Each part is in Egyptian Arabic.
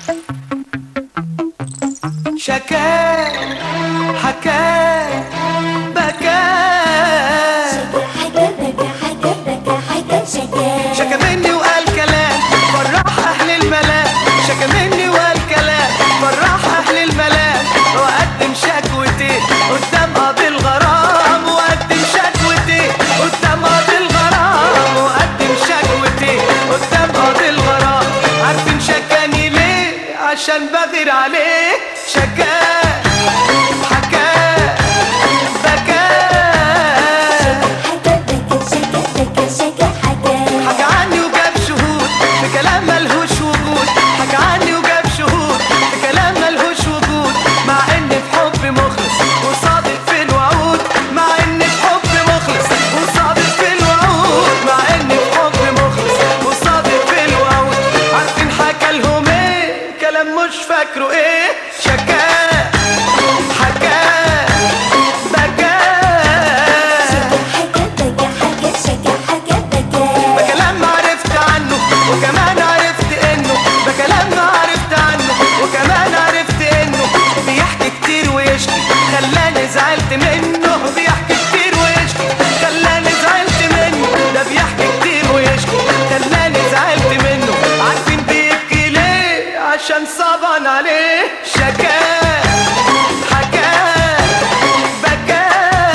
شكا حكا بكى حاجة بكى حاجة بكى حاجة شكا شكا مني وقال كلام فرح اهل الملام شكا مني وقال كلام فرح اهل الملام وقدم شكوتي قدام قاضي الغرام وقدم شكوتي قدام قاضي الغرام وقدم شكوتي قدام قاضي الغرام عارفين شكاني ليه عشان بغير عليه شكا حكا بكى حاجة بكى شكا بكى شكا حاجة حكى عني وجاب شهود بكلام ملهوش وجود حكى عني وجاب شهود بكلام ملهوش وجود مع ان في حب مخلص وصادق في الوعود مع ان في حب مخلص وصادق في الوعود مع ان في حب مخلص وصادق في الوعود عارفين حكى لهم ايه كلام مش فاكره ايه شكا حكا بكى حاجة بكى حاجة شكا حاجة بكى بكلام ما عرفت عنه وكمان عرفت انه بكلام ما عرفت عنه وكمان عرفت انه بيحكي كتير ويشكي خلاني زعلت منه بيحكي كتير ويشكي خلاني زعلت منه ده بيحكي كتير ويشكي خلاني زعلت منه عارفين بيبكي ليه عشان صعبان عليه شكا حكا بكى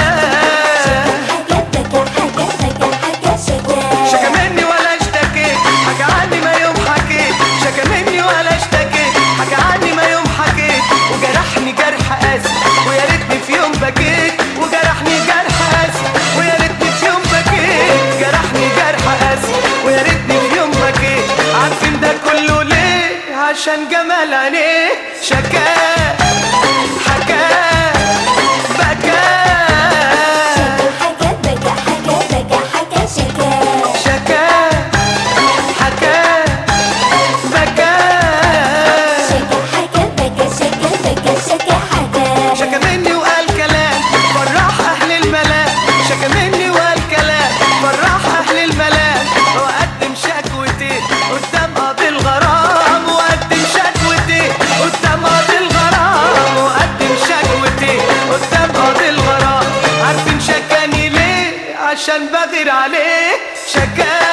حاجة بكى حاجة بكى حاجة شكا شكا مني ولا اشتكيت حكى عني ما يوم حكيت شكا مني ولا اشتكيت حكى عني ما يوم حكيت وجرحني جرح قاسي ويا ريتني في يوم بكيت وجرحني جرح قاسي ويا ريتني في يوم بكيت جرحني جرح قاسي ويا ريتني في يوم بكيت عارفين ده كله ليه عشان جمال عينيه شكا حكا بكى حاجة بكى حاجة بكى حاجة شكا شكا حكا بكى شكا حاجة بكى شكا بكى شكا حاجة شكا مني وقال كلام فرح اهل الملام شكا مني وقال كلام فرح اهل الملام وقدم شكوتي قدام قاضي الغرام وقدم شكوتي قدام قاضي الغرام وقدم شكوتي قدام قاضي الغرام عارفين شكاني ليه عشان بغير عليه شكا